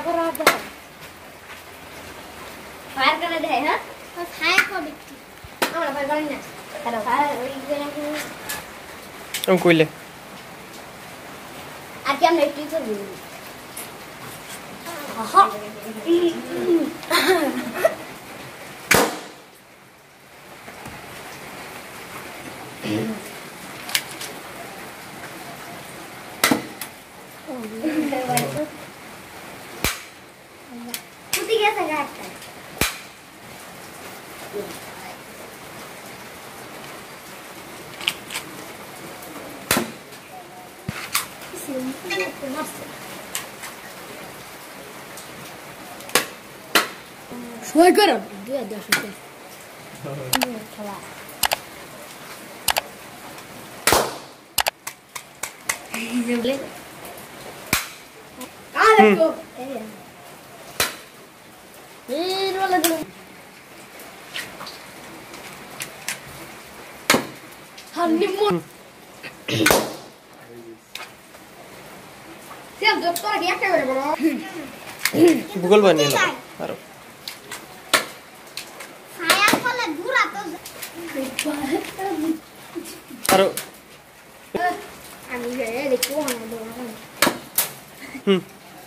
करा they fire करने दे हां फायर को बिट्टी हमरा फायर करने ना करो फायर ओई ông cùi lên आज हम नेटी को भी हां कुछ कैसा काटता है شوي قرب دي دي شوي تعال ايه ولا دول هنموت سيب دكتور يا كبر برو ভূগোল বানিয়ে নেবো আরো ছায়া ফলে দূরা তো আরো আমি রে দেখো না দৌড়া হুম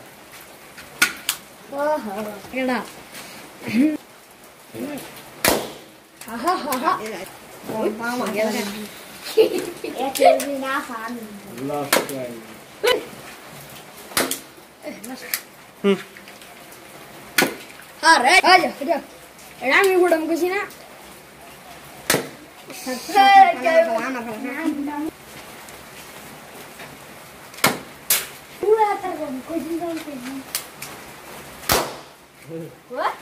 ওহো എടാ হাহা হাহা മാമ കേൾക്കാൻ একে না ফান হুম আরে আজা এটা এটা আমি বড় মুখছি না পুরা তার কোন কোন কোন What?